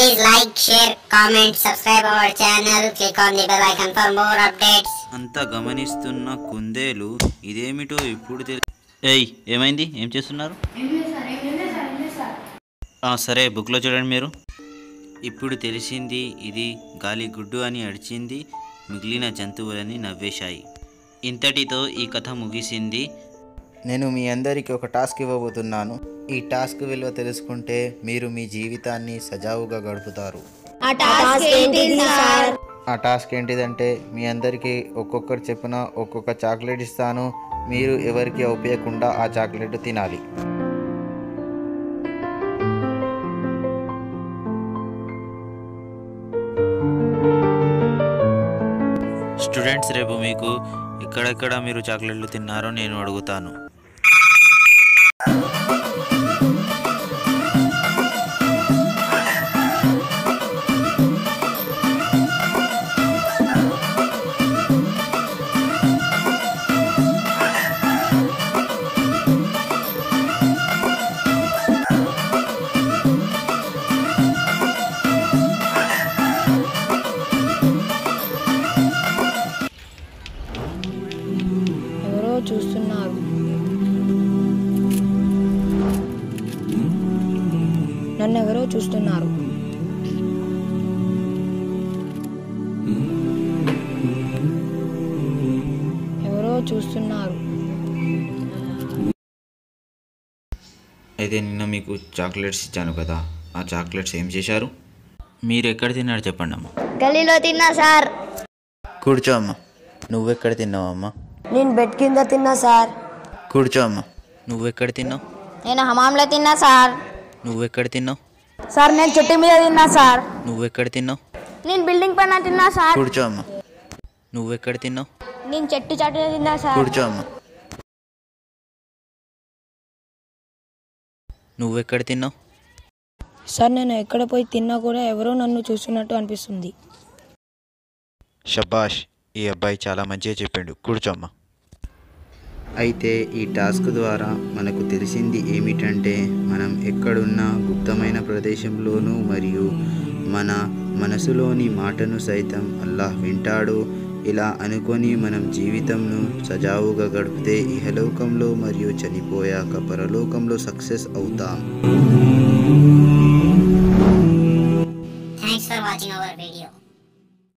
Please like, share, comment, subscribe our channel. Click on the bell icon for more updates. అంతా గమనిస్తున్న కుందేలు ఇదేమిటో ఇప్పుడు తెలి ఏయ్ ఏమైంది ఏం చేస్తున్నారు ఆ, సరే బుక్లో చూడండి మీరు ఇప్పుడు తెలిసింది ఇది గాలి గుడ్డు అని అడిచింది మిగిలిన జంతువులని నవ్వేశాయి ఇంతటితో ఈ కథ ముగిసింది నేను మీ అందరికీ ఒక టాస్క్ ఇవ్వబోతున్నాను ఈ టాస్క్ విలువ తెలుసుకుంటే మీరు మీ జీవితాన్ని సజావుగా గడుపుతారు ఆ టాస్క్ ఏంటిది సార్ ఆ టాస్క్ ఏంటిదంటే మీ అందరికీ ఒక్కొక్కరు చెప్పున ఒక్కొక్క చాక్లెట్ ఇస్తాను మీరు ఎవరికి ఒప్పేయకుండా ఆ చాక్లెట్ తినాలి స్టూడెంట్స్ రేపు మీకు ఎక్కడెక్కడ మీరు చాక్లెట్లు తిన్నారో నేను అడుగుతాను ఎవరో చూస్తున్నారు నన్ను ఎవరో చూస్తున్నారు ఎవరో చూస్తున్నారు అయితే నిన్న మీకు చాక్లెట్స్ ఇచ్చాను కదా ఆ చాక్లెట్స్ ఏం చేశారు మీరు ఎక్కడ తిన్నారు చెప్పండి అమ్మ గలీలో తిన్నా సార్ కూర్చో అమ్మ నువ్వెక్కడ తిన్నావమ్మా నేను బెడ్ కింద తిన్నా సార్ కూర్చో అమ్మ నువ్వెక్కడ తిన్నావు నేను హమాంలో తిన్నా సార్ నువ్వెక్కడ తిన్నావు సార్ నేను చెట్టు మీద తిన్నా సార్ నువ్వెక్కడ తిన్నావు నేను బిల్డింగ్ పైన తిన్నా సార్ కూర్చో అమ్మ నువ్వెక్కడ తిన్నావు నేను చెట్టు చాటున తిన్నా సార్ కూర్చో అమ్మ నువ్వెక్కడ తిన్నావు సార్ నేను ఎక్కడ పోయి తిన్నా కూడా ఎవరో నన్ను చూస్తున్నట్టు అనిపిస్తుంది షబాష్ ఈ అబ్బాయి చాలా మంచిగా చెప్పిండు కూర్చోమ్మ అయితే ఈ టాస్క్ ద్వారా మనకు తెలిసింది ఏమిటంటే మనం ఎక్కడున్నా గుప్తమైన ప్రదేశంలోనూ మరియు మన మనసులోని మాటను సైతం అల్లాహ్ వింటాడు ఇలా అనుకొని మనం జీవితంను సజావుగా గడిపితే ఇహలోకంలో మరియు చనిపోయాక పరలోకంలో సక్సెస్ అవుతాం